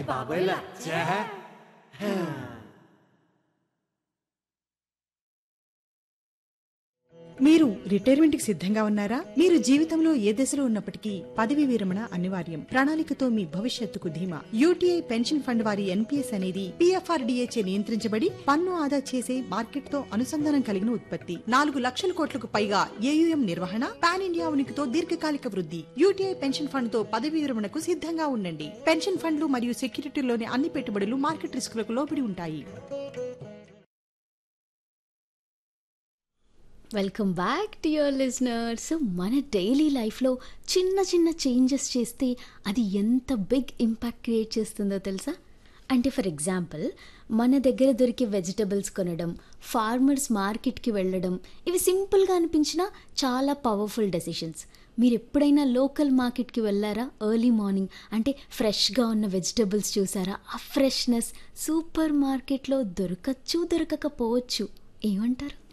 బాబాయ్ లచ్చా మీరు రిటైర్మెంట్ కి సిద్ధంగా ఉన్నారా మీరు జీవితంలో ఏ దశలో ఉన్నప్పటికీ పదవి విరమణ అనివార్యం ప్రణాళికతో మీ భవిష్యత్తుకు ధీమా యూటీఐ పెన్షన్ ఫండ్ వారి ఎన్పీఎస్ అనేది పీఎఫ్ఆర్డీఏ చే నియంత్రించబడి పన్ను ఆదా చేసే మార్కెట్ తో అనుసంధానం కలిగిన ఉత్పత్తి నాలుగు లక్షల కోట్లకు పైగా ఏయుఎం నిర్వహణ పాన్ ఇండియా ఉనికితో దీర్ఘకాలిక వృద్ధి యూటీఐ పెన్షన్ ఫండ్ తో పదవి విరమణకు సిద్ధంగా ఉండండి పెన్షన్ ఫండ్లు మరియు సెక్యూరిటీలోని అన్ని పెట్టుబడులు మార్కెట్ రిస్కులకు లోబడి ఉంటాయి welcome back to your listener so మన డైలీ లైఫ్లో చిన్న చిన్న చేంజెస్ చేస్తే అది ఎంత బిగ్ ఇంపాక్ట్ క్రియేట్ చేస్తుందో తెలుసా అంటే ఫర్ ఎగ్జాంపుల్ మన దగ్గర దొరికే వెజిటబుల్స్ కొనడం ఫార్మర్స్ మార్కెట్కి వెళ్ళడం ఇవి సింపుల్గా అనిపించినా చాలా పవర్ఫుల్ డెసిషన్స్ మీరు ఎప్పుడైనా లోకల్ మార్కెట్కి వెళ్ళారా ఎర్లీ మార్నింగ్ అంటే ఫ్రెష్గా ఉన్న వెజిటబుల్స్ చూసారా ఆ ఫ్రెష్నెస్ సూపర్ మార్కెట్లో దొరకచ్చు దొరకకపోవచ్చు ఏమంటారు